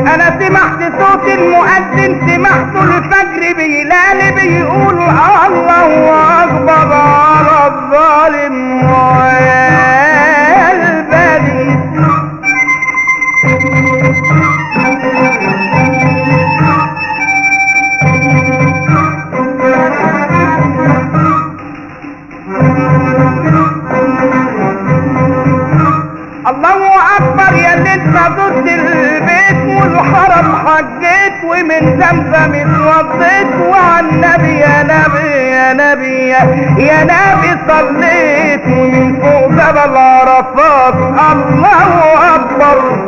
انا سمعت صوت المؤذن سمعت الفجر بيلال بيقول الله اكبر على الظالم والبليد الله اكبر يا اللي انت ضد البيت والحرم حجيت ومن زمزم اتوضيت وعلى النبي يا نبي يا نبي يا نبي صليت ومن فوق جبل عرفات الله اكبر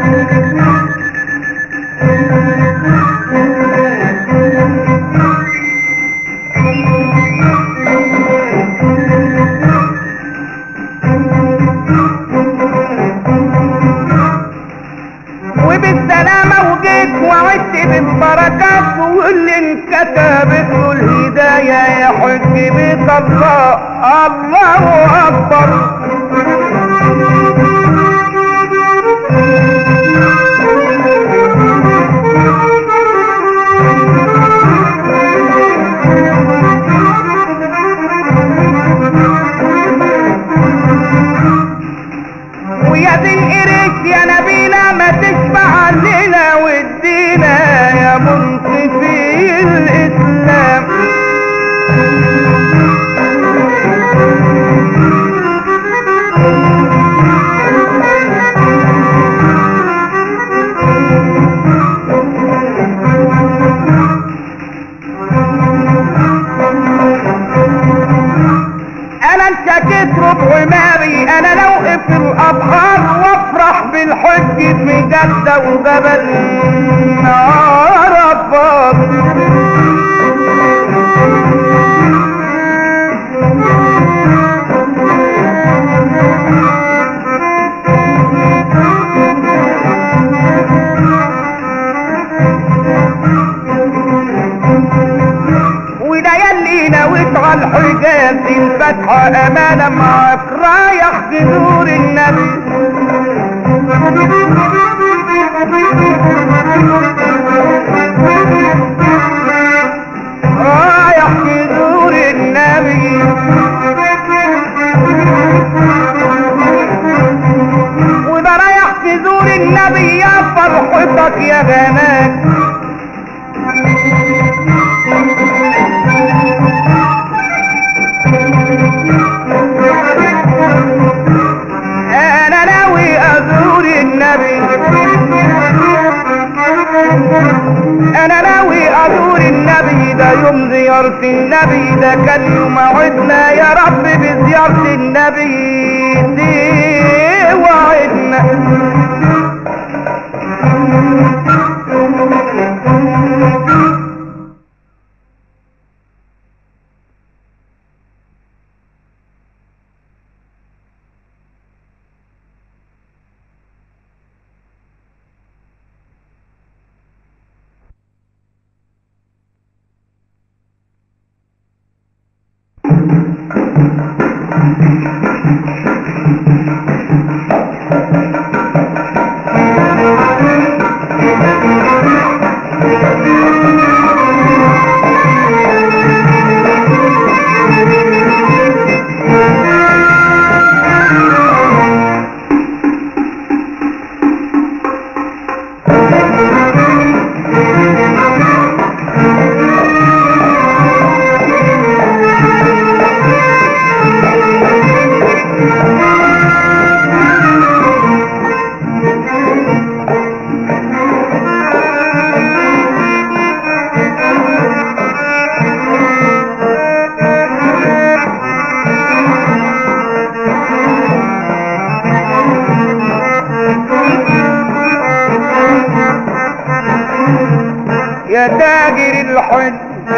وبالسلامة وجيت وعدت بالبركات واللي انكتبت له الهداية يا حج بيت الله الله أكبر ويا ذي القريش يا نبينا ما تشفع علينا وادينا يا منصفي الاسلام انا انشكيت ربع ماري انا لو في الابحار وافرح بالحج في جدة وجبل عرفات وده يلي نويت على الحجاز الفتحة أمانة معاك رايح جذور النبي رايح جذور النبي وده رايح جذور النبي يا فرحتك يا غناك انا ناوي ازور النبي انا ناوي ازور النبي ده يوم زيارة النبي ده كان يوم وعدنا يا رب بزيارة النبي دي وعدنا يا تاجر الحج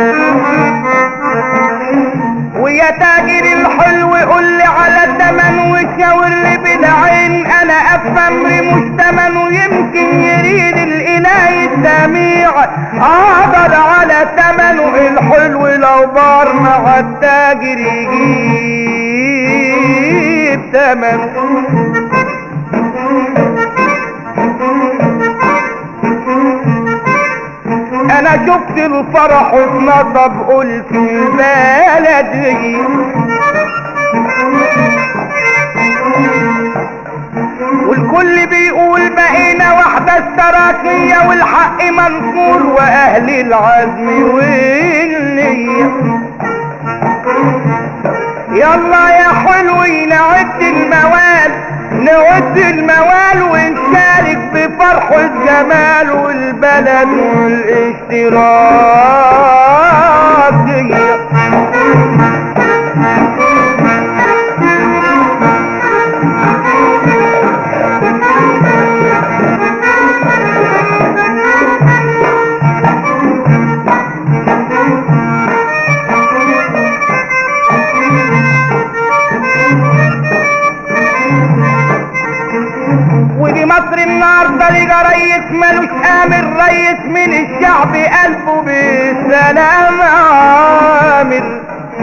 ويا تاجر الحلو قول لي على التمن وشاور لي بالعين انا افهم مش تمن ويمكن يريد الاله السميع اقدر على تمنه الحلو لو بار مع التاجر يجيب تمنه شفت الفرح اتنصب قلت البلد دي والكل بيقول بقينا واحدة اشتراكية والحق منصور واهل العزم والنية يلا يا حلوين نعد الموال نعد الموال ونشارك بفرح الجمال والبلد والاشتراكية ودي مصر النهارده لقى ريس ملوش امر ريس من الشعب قلبه بالسلام عامر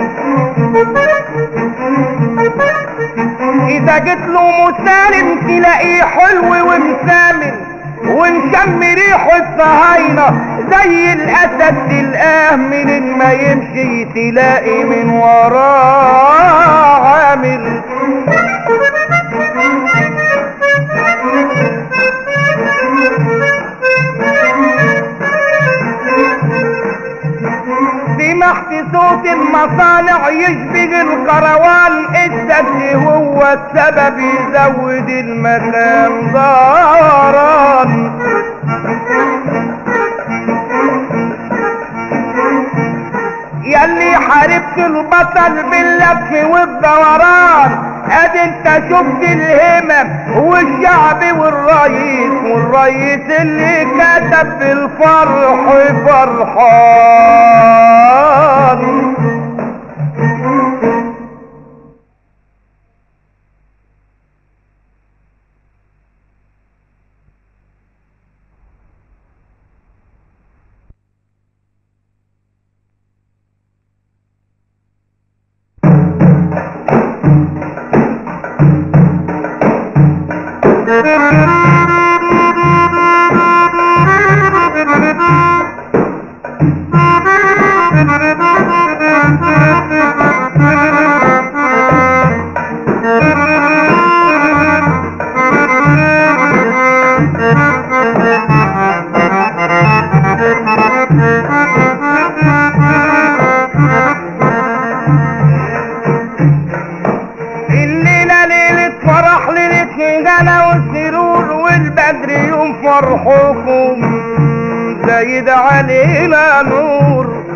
اذا جيت له مسالم تلاقيه حلو ومسامر ونشم ريحه الصهاينة زي الاسد تلقاه من ما يمشي تلاقي من وراه عامر سمعت صوت المصانع يشبه الكروان السد هو السبب يزود المكان ضاران يلي حاربت البطل باللف والدوران ادي انت شفت الهمم والشعب والرئيس والرئيس اللي كتب بالفرح فرحان الليلة ليلة فرح ليلة غلا والسرور والبدر يوم فرحكم زايد علينا نور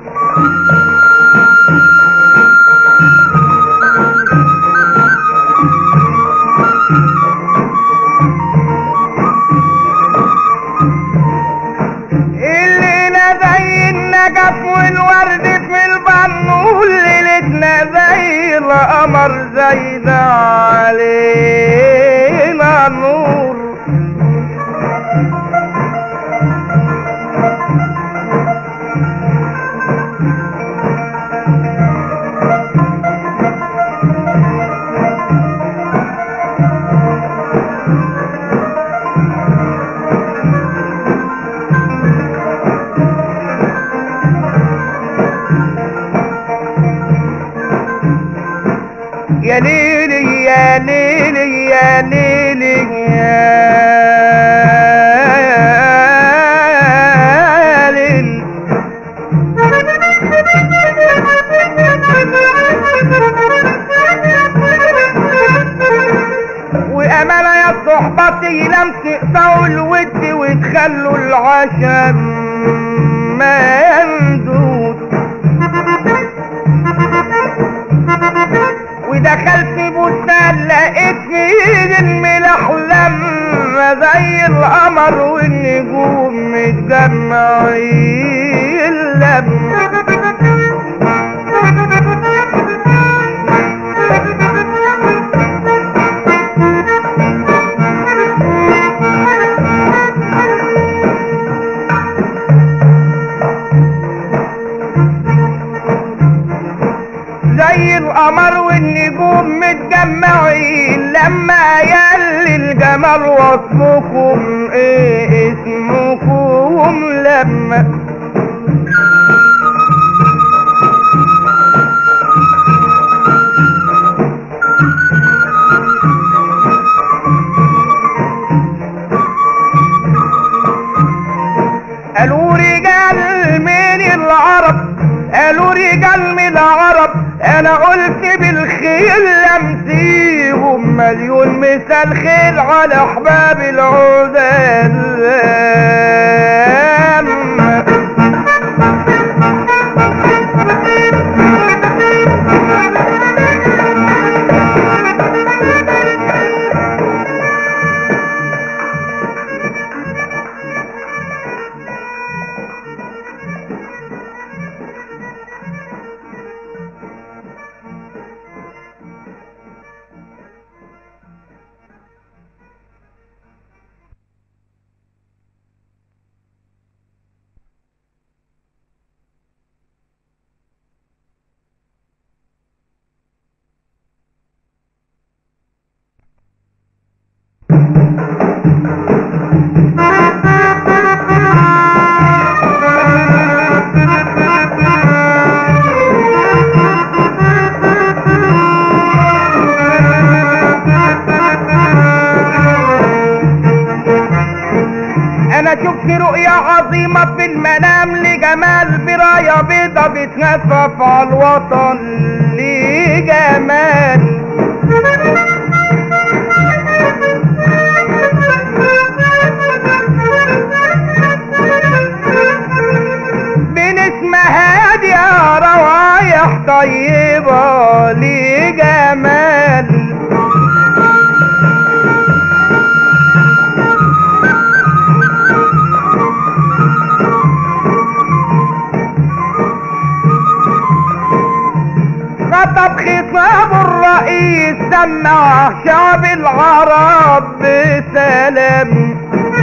الليلة زي النجف والورد في البنول ليلتنا زي القمر زايد علينا نور يا ليلي يا ليلي يا ليلي يا ليلي وأمانة يا صحبتي لم تقطعوا الود وتخلوا العشم مندود ودخلت بستان لقيت فيه الملح لما زي القمر والنجوم متجمعين لما زي القمر والنجوم متجمعين لما يلي الجمال وصفكم ايه اسمكم لما العرب قالوا رجال من العرب انا قلت بالخير لمسيهم مليون مثال خير على احباب العذال انا شفت رؤيا عظيمة في المنام لجمال براية بيضة بتنفف على الوطن لجمال بنسمة هادية روايح طيبة لجمال خطب خطاب الرئيس سمع شعب العرب بسلام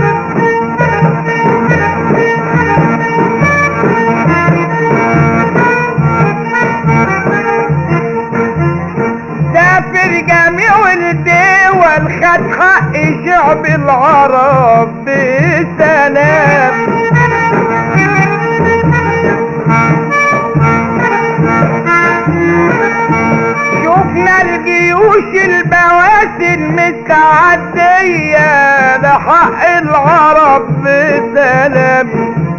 سافر جميع الدول خد حق شعب العرب بسلام شفنا الجيوش البواسل مستعدية لحق العرب بسلام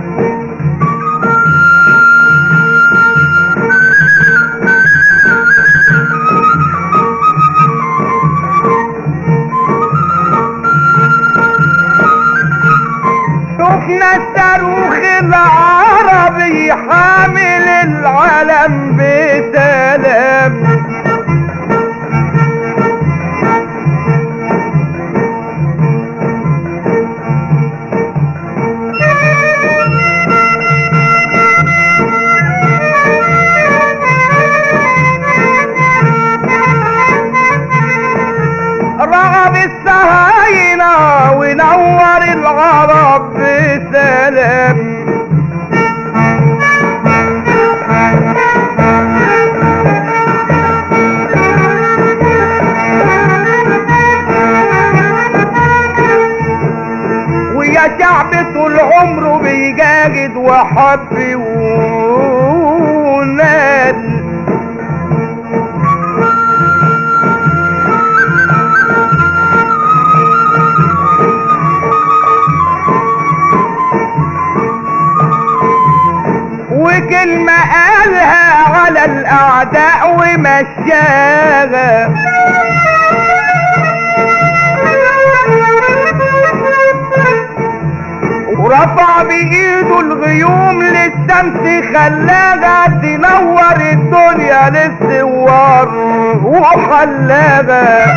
شفنا الصاروخ العربي حامل العلم بسلام رغب الصهاينة ونور العرب بسلام ويا شعب طول عمره بيجاهد وحب ونال وكلمة قالها على الأعداء ومشاها ورفع بإيده الغيوم للشمس خلاها تنور الدنيا للثوار وحلاها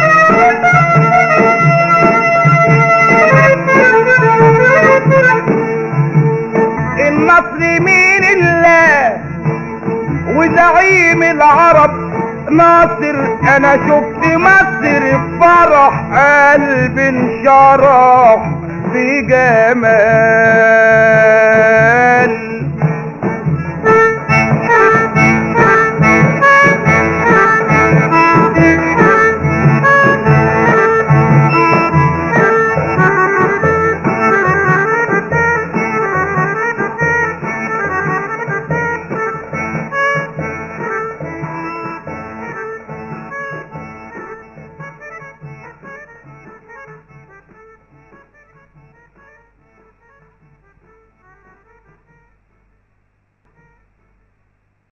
النصر مين الله وزعيم العرب ناصر انا شفت مصر بفرح قلبي انشرح في جمال